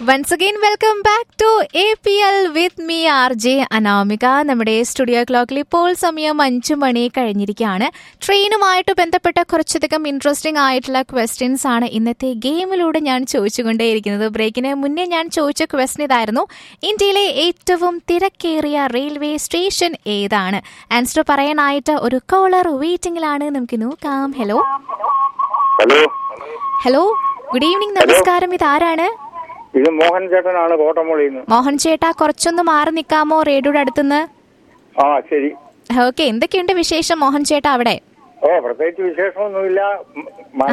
Once again welcome back to A P L with me R J Anamika നമ്മുടെ studio ക്ലോക്കിൽ ഇപ്പോൾ സമയം അഞ്ചു മണി കഴിഞ്ഞിരിക്കുകയാണ് ട്രെയിനുമായിട്ട് ബന്ധപ്പെട്ട കുറച്ചധികം ഇൻട്രസ്റ്റിംഗ് ആയിട്ടുള്ള ക്വസ്റ്റ്യൻസ് ആണ് ഇന്നത്തെ ഗെയിമിലൂടെ ഞാൻ ചോദിച്ചുകൊണ്ടേയിരിക്കുന്നത് ബ്രേക്കിന് മുന്നേ ഞാൻ ചോദിച്ച ക്വസ്റ്റ്യൻ ഇതായിരുന്നു ഇന്ത്യയിലെ ഏറ്റവും തിരക്കേറിയ റെയിൽവേ സ്റ്റേഷൻ ഏതാണ് ആൻസർ പറയാനായിട്ട് ഒരു കോളർ വെയിറ്റിംഗിലാണ് നമുക്ക് നോക്കാം hello hello hello good evening നമസ്കാരം ഇതാരാണ് ഇത് മോഹൻ ചേട്ടനാണ് കോട്ടമുള്ളിൽ നിന്ന് മോഹൻ ചേട്ടാ കുറച്ചൊന്ന് മാറി നിൽക്കാമോ റേഡിയോയുടെ അടുത്തുനിന്ന് ആ ശരി ഓക്കെ എന്തൊക്കെയുണ്ട് വിശേഷം മോഹൻ ചേട്ടാ അവിടെ ഓ പ്രത്യേകിച്ച് വിശേഷമൊന്നുമില്ല മ- മഴ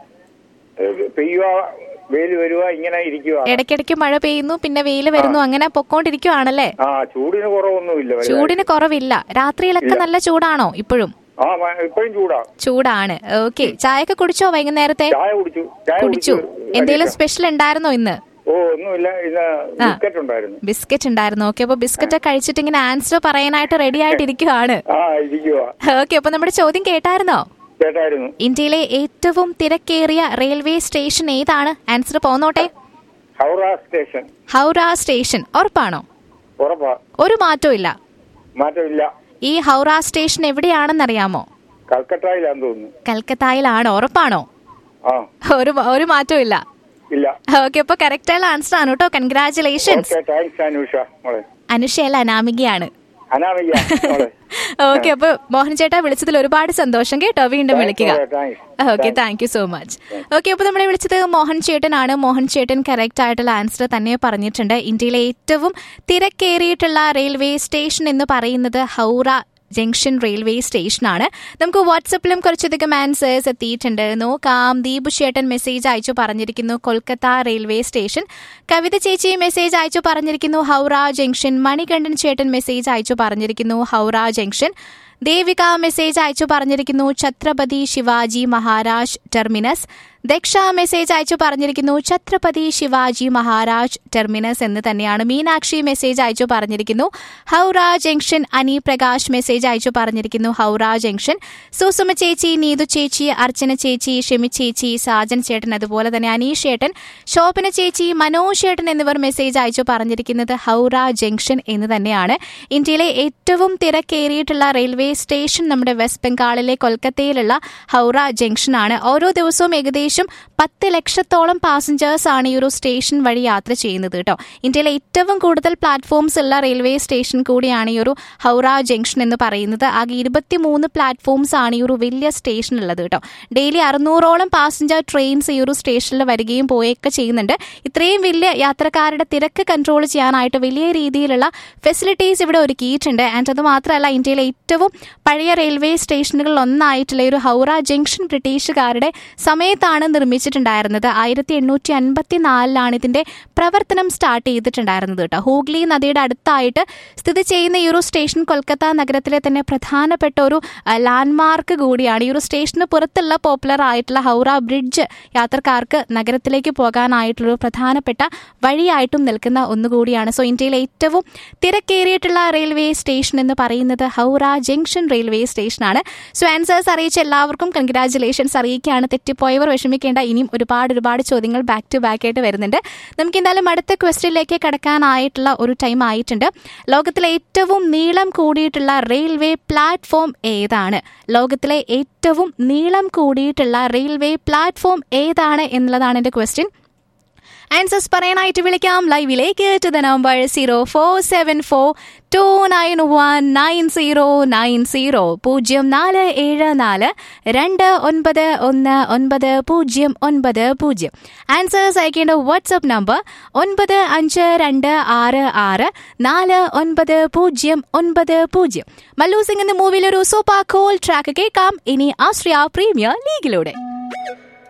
ഏഹ്, പെയ്യുക വെയിൽ വരുക ഇങ്ങനെ ഇരിക്കുക ഇടയ്ക്കിടയ്ക്ക് മഴ പെയ്യുന്നു പിന്നെ വെയിൽ വരുന്നു അങ്ങനെ പൊക്കോണ്ടിരിക്കുവാണല്ലേ ആ ചൂടിന് കുറവൊന്നുമില്ല വലുതായി. ചൂടിന് കുറവില്ല രാത്രിയിലൊക്കെ നല്ല ചൂടാണോ ഇപ്പോഴും ആ മ- ഇപ്പഴും ചൂടാ ചൂടാണ് ഓക്കെ ചായയൊക്കെ കുടിച്ചോ വൈകുന്നേരത്തെ ചായ കുടിച്ചു ചായ കുടിച്ചു എന്തെങ്കിലും കടിയൊക്കെ. സ്പെഷ്യൽ ഉണ്ടായിരുന്നോ ഇന്ന് ഓ ഒന്നുമില്ല ഇന്ന് ബിസ്ക്കറ്റ് ഉണ്ടായിരുന്നു ബിസ്ക്കറ്റ് ഉണ്ടായിരുന്നു ഓക്കെ അപ്പൊ ബിസ്ക്കറ്റ് കഴിച്ചിട്ട് ഇങ്ങനെ ആൻസർ പറയാനായിട്ട് റെഡി ആയിട്ടിരിക്കുവാണ് ആ ഇരിക്കുക ഓക്കെ അപ്പൊ നമ്മുടെ ചോദ്യം കേട്ടായിരുന്നോ കേട്ടായിരുന്നു ഇന്ത്യയിലെ ഏറ്റവും തിരക്കേറിയ റെയിൽവേ സ്റ്റേഷൻ ഏതാണ് ആൻസർ പോന്നോട്ടെ ഹൗറ സ്റ്റേഷൻ ഹൗറ സ്റ്റേഷൻ ഉറപ്പാണോ ഉറപ്പാ ഒരു മാറ്റവും ഇല്ല മാറ്റമില്ല ഈ ഹൗറ സ്റ്റേഷൻ എവിടെയാണെന്നറിയാമോ കൽക്കട്ടയിലാന്ന് തോന്നുന്നു കൽക്കത്തായിലാണോ ഉറപ്പാണോ ആ ഒരു ഒരു മാറ്റവും ഇല്ല ഇല്ല ഓക്കെ അപ്പൊ കറക്റ്റ് ആയുള്ള ആൻസർ ആണ് കേട്ടോ കൺഗ്രാചുലേഷൻസ് ഓക്കെ താങ്ക്സ് അനുഷ മോളെ അനുഷയല്ല അനാമികയാണ് അനാമിക മോളെ ഓക്കെ അപ്പൊ മോഹൻ ചേട്ടാ വിളിച്ചതിൽ ഒരുപാട് സന്തോഷം കേട്ടോ വീണ്ടും വിളിക്കുക thanks okay thank you so much okay അപ്പോൾ നമ്മളെ വിളിച്ചത് മോഹൻ ചേട്ടനാണ് മോഹൻ ചേട്ടൻ കറക്റ്റ് ആയിട്ടുള്ള ആൻസർ തന്നെ പറഞ്ഞിട്ടുണ്ട് ഇന്ത്യയിലെ ഏറ്റവും തിരക്കേറിയിട്ടുള്ള റെയിൽവേ സ്റ്റേഷൻ എന്ന് പറയുന്നത് ഹൗറ ജംഗ്ഷൻ റെയിൽവേ സ്റ്റേഷനാണ് നമുക്ക് വാട്സപ്പിലും കുറച്ചധികം ആൻസേഴ്സ് എത്തിയിട്ടുണ്ട് നോക്കാം ദീപു ചേട്ടൻ മെസ്സേജ് അയച്ചു പറഞ്ഞിരിക്കുന്നു കൊൽക്കത്ത റെയിൽവേ സ്റ്റേഷൻ കവിത ചേച്ചി മെസ്സേജ് അയച്ചു പറഞ്ഞിരിക്കുന്നു ഹൗറ ജംഗ്ഷൻ മണികണ്ഠൻ ചേട്ടൻ മെസ്സേജ് അയച്ചു പറഞ്ഞിരിക്കുന്നു ഹൗറ ജംഗ്ഷൻ ദേവിക മെസ്സേജ് അയച്ചു പറഞ്ഞിരിക്കുന്നു ഛത്രപതി ശിവാജി മഹാരാജ് ടെർമിനസ് ദക്ഷ മെസ്സേജ് അയച്ചു പറഞ്ഞിരിക്കുന്നു ഛത്രപതി ശിവാജി മഹാരാജ് ടെർമിനസ് എന്ന് തന്നെയാണ് മീനാക്ഷി മെസ്സേജ് അയച്ചു പറഞ്ഞിരിക്കുന്നു ഹൗറ ജംഗ്ഷൻ അനി പ്രകാശ് മെസ്സേജ് അയച്ചു പറഞ്ഞിരിക്കുന്നു ഹൗറ ജംഗ്ഷൻ സുസുമ ചേച്ചി നീതു ചേച്ചി അർച്ചന ചേച്ചി ഷെമി ചേച്ചി സാജൻ ചേട്ടൻ അതുപോലെ തന്നെ അനീഷ് ചേട്ടൻ ശോഭന ചേച്ചി മനോജ് ചേട്ടൻ എന്നിവർ മെസ്സേജ് അയച്ചു പറഞ്ഞിരിക്കുന്നത് ഹൗറ ജംഗ്ഷൻ എന്ന് തന്നെയാണ് ഇന്ത്യയിലെ ഏറ്റവും തിരക്കേറിയിട്ടുള്ള റെയിൽവേ സ്റ്റേഷൻ നമ്മുടെ വെസ്റ്റ് ബംഗാളിലെ കൊൽക്കത്തയിലുള്ള ഹൗറ ജംഗ്ഷൻ ആണ് ഓരോ ദിവസവും ഏകദേശം പത്ത് ലക്ഷത്തോളം പാസഞ്ചേഴ്സ് ആണ് ഈ ഒരു സ്റ്റേഷൻ വഴി യാത്ര ചെയ്യുന്നത് കേട്ടോ ഇന്ത്യയിലെ ഏറ്റവും കൂടുതൽ പ്ലാറ്റ്ഫോംസ് ഉള്ള റെയിൽവേ സ്റ്റേഷൻ കൂടിയാണ് ഈ ഒരു ഹൗറ ജംഗ്ഷൻ എന്ന് പറയുന്നത് ആകെ ഇരുപത്തിമൂന്ന് പ്ലാറ്റ്ഫോംസ് ആണ് ഈ ഒരു വലിയ സ്റ്റേഷൻ ഉള്ളത് കേട്ടോ ഡെയിലി അറുന്നൂറോളം പാസഞ്ചർ ട്രെയിൻസ് ഈ ഒരു സ്റ്റേഷനിൽ വരികയും പോവുകയൊക്കെ ചെയ്യുന്നുണ്ട് ഇത്രയും വലിയ യാത്രക്കാരുടെ തിരക്ക് കൺട്രോൾ ചെയ്യാനായിട്ട് വലിയ രീതിയിലുള്ള ഫെസിലിറ്റീസ് ഇവിടെ ഒരുക്കിയിട്ടുണ്ട് ആൻഡ് അത് മാത്രമല്ല ഇന്ത്യയിലെ ഏറ്റവും പഴയ റെയിൽവേ സ്റ്റേഷനുകളിൽ ഒന്നായിട്ടുള്ള ഈ ഒരു ഹൗറ ജംഗ്ഷൻ ബ്രിട്ടീഷുകാരുടെ സമയത്താണ് നിർമ്മിച്ചിട്ടുണ്ടായിരുന്നത് ആയിരത്തി എണ്ണൂറ്റി അൻപത്തി നാലിലാണ് ഇതിന്റെ പ്രവർത്തനം സ്റ്റാർട്ട് ചെയ്തിട്ടുണ്ടായിരുന്നത് കേട്ടോ ഹൂഗ്ലി നദിയുടെ അടുത്തായിട്ട് സ്ഥിതി ചെയ്യുന്ന ഈ ഒരു സ്റ്റേഷൻ കൊൽക്കത്ത നഗരത്തിലെ തന്നെ പ്രധാനപ്പെട്ട ഒരു ലാൻഡ്മാർക്ക് കൂടിയാണ് ഈ ഒരു സ്റ്റേഷന് പുറത്തുള്ള പോപ്പുലർ ആയിട്ടുള്ള ഹൗറ ബ്രിഡ്ജ് യാത്രക്കാർക്ക് നഗരത്തിലേക്ക് പോകാനായിട്ടുള്ള ഒരു പ്രധാനപ്പെട്ട വഴിയായിട്ടും നിൽക്കുന്ന ഒന്നുകൂടിയാണ് സോ ഇന്ത്യയിലെ ഏറ്റവും തിരക്കേറിയിട്ടുള്ള റെയിൽവേ സ്റ്റേഷൻ എന്ന് പറയുന്നത് ഹൗറ ജംഗ്ഷൻ റെയിൽവേ സ്റ്റേഷനാണ് സോ ആൻസേഴ്സ് അറിയിച്ച എല്ലാവർക്കും കൺഗ്രാറ്റുലേഷൻസ് അറിയിക്കുകയാണ് തെറ്റിപ്പോയവർ വിഷമിക്കേണ്ട ഇനിയും ഒരുപാട് ഒരുപാട് ചോദ്യങ്ങൾ ബാക്ക് ടു ബാക്ക് ആയിട്ട് വരുന്നുണ്ട് നമുക്ക് എന്തായാലും അടുത്ത ക്വസ്റ്റ്യനിലേക്ക് കടക്കാനായിട്ടുള്ള ഒരു ടൈം ആയിട്ടുണ്ട് ലോകത്തിലെ ഏറ്റവും നീളം കൂടിയിട്ടുള്ള റെയിൽവേ പ്ലാറ്റ്ഫോം ഏതാണ് ലോകത്തിലെ ഏറ്റവും നീളം കൂടിയിട്ടുള്ള റെയിൽവേ പ്ലാറ്റ്ഫോം ഏതാണ് എന്നുള്ളതാണ് എൻ്റെ ക്വസ്റ്റ്യൻ ആൻസേഴ്സ് പറയാനായിട്ട് വിളിക്കാം ലൈവിലേക്ക് to the number zero four seven four two nine one nine zero nine zero പൂജ്യം നാല് ഏഴ് നാല് രണ്ട് ഒൻപത് ഒന്ന് ഒൻപത് പൂജ്യം ഒൻപത് പൂജ്യം ആൻസേഴ്സ് അയക്കേണ്ട വാട്സപ്പ് നമ്പർ ഒൻപത് അഞ്ച് രണ്ട് ആറ് ആറ് നാല് ഒൻപത് പൂജ്യം ഒൻപത് പൂജ്യം മല്ലു സിംഗ് എന്ന മൂവിയിൽ ഒരു സൂപ്പർ കോൾ ട്രാക്ക് കേൾക്കാം ഇനി ആസ്ട്രിയ പ്രീമിയർ ലീഗിലൂടെ